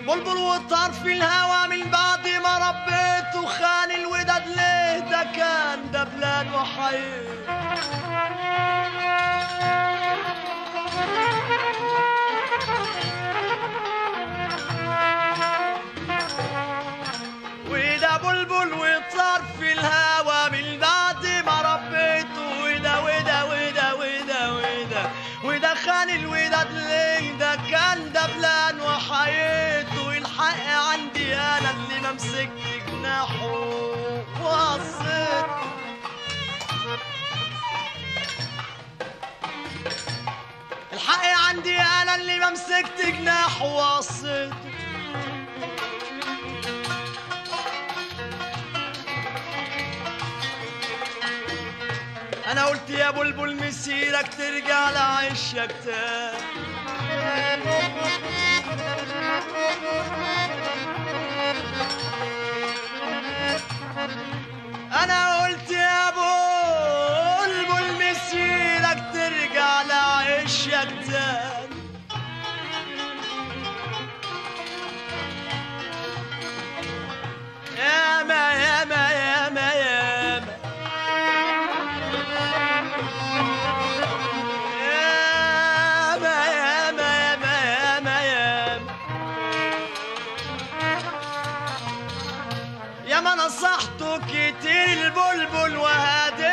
بلبل وطار في الهوى من بعد ما ربيته خان الوداد ليه ده كان دبلان وحيد وده بلبل وطار في الهوى من بعد ما ربيته وده وده وده وده وده وده خان الوداد ليه ده كان دبلان وحياته الحق عندي انا اللي ما مسكت جناحه وقصيت الحق عندي انا اللي ما مسكت جناحه وقصيته انا قلت يا بلبل مسيرك ترجع لعيشك تاني انا قلت يا بلبل مسيرك ترجع لعيشك تاني ياما ياما ياما ياما ياما ياما ياما ياما ياما ياما نصحته كتير البلبل وهادي